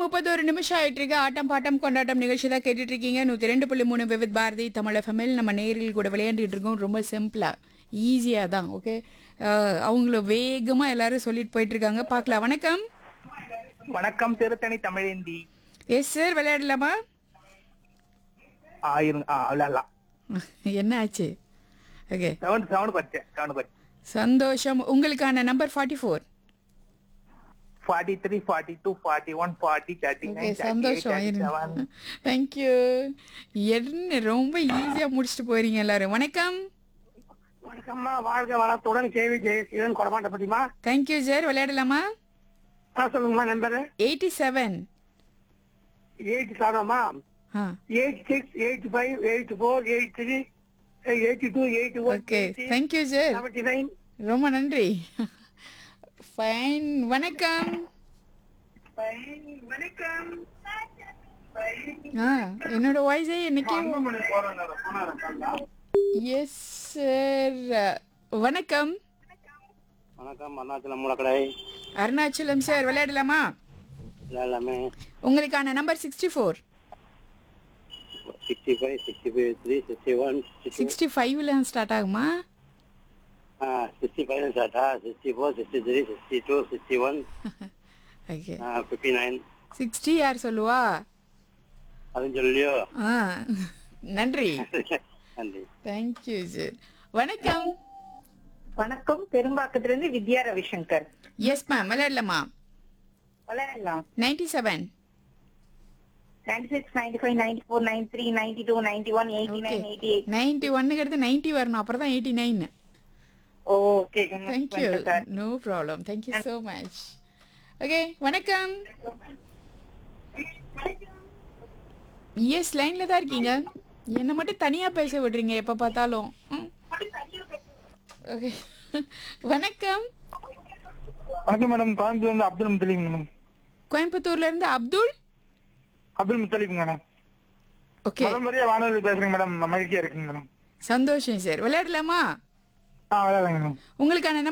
முப்பத்தோரு நிமிஷம் ஆயிட்டு இருக்கு ஆட்டம் பாட்டம் கொண்டாட்டம் நிகழ்ச்சி தான் கேட்டுட்டு இருக்கீங்க நூத்தி ரெண்டு புள்ளி மூணு விவித் பாரதி தமிழ் எஃப்எம்எல் நம்ம நேரில் கூட விளையாண்டுட்டு இருக்கோம் ரொம்ப சிம்பிளா ஈஸியா தான் ஓகே அவங்கள வேகமா எல்லாரும் சொல்லிட்டு போயிட்டு இருக்காங்க பார்க்கலாம் வணக்கம் வணக்கம் திருத்தணி தமிழேந்தி எஸ் சார் விளையாடலாமா ஆயிரம் ஆ விளையாடலாம் என்ன ஆச்சு ஓகே சவுண்ட் சவுண்ட் பச்சேன் சவுண்ட் பச்சேன் சந்தோஷம் உங்களுக்கான number forty four forty three forty two forty one forty thirty okay nine சந்தோஷம் தேங்க்யூ என்ன ரொம்ப ஈஸியா முடிச்சுட்டு போறீங்க எல்லாரும் வணக்கம் வணக்கம்மா வாழ்க வளத்துடன் கேவி ஜெயசீலன் கொடமாட்ட பத்திமா தேங்க்யூ சார் விளையாடலாமா ஆ சொல்லுங்கம்மா நம்பர் எயிட்டி செவன் எயிட் செவனம்மா ஆ eight six eight five eight four eight three eighty two eighty one okay thank you sir seventy nine ரொம்ப நன்றி ஃபைன் வணக்கம் வணக்கம் ஆ என்னோட வாய்ஸே இன்னைக்கு எஸ் சார் வணக்கம் வணக்கம் அருணாச்சலம் மூலக்கடை அருணாச்சலம் சார் விளையாடலாமா எல்லாமே உங்களுக்கான number sixty four sixty five sixty five three sixty one sixty ஃபைவ்ல ஸ்டார்ட் ஆகுமா சிக்ஸ்டி ஃபைவ் ஸ்டார்டா sixty four sixty three sixty two sixty one okay fifty nine sixty யார் சொல்லுவா அதுவும் சொல்லியோ ஆ நன்றி நன்றி தேங்க்யூ சார் வணக்கம் வணக்கம் பெரும்பாக்கத்துல இருந்து வித்யா ரவிசங்கர் எஸ் மேம் விளையாடலாமா விளையாடலாம் ninety seven ninety six ninety five ninety four ninety three ninety two ninety one eighty okay nine eighty eight ninety ஒன்னுங்கிறது நைன்டி வரணும் அப்புறம் தான் eighty nine okay thank you no problem thank you so much okay வணக்கம் yes லைன்ல தான் இருக்கீங்க என்ன மட்டும் தனியா பேச விடுறீங்க எப்ப பார்த்தாலும் ஓகே வணக்கம் வணக்கம் மேடம் கோயம்புத்தூர்ல இருந்து அப்துல் முத்தலீப் மேடம் கோயம்புத்தூர்ல இருந்து அப்துல் அப்துல் முத்தலீப் மேடம் ஓகே முதல் முறையா வானொலி பேசுறேங்க மேடம் மகிழ்ச்சியா இருக்குங்க மேடம் சந்தோஷம் சார் விளையாடலாமா ஆ விளையாடுங்க மேடம் உங்களுக்கான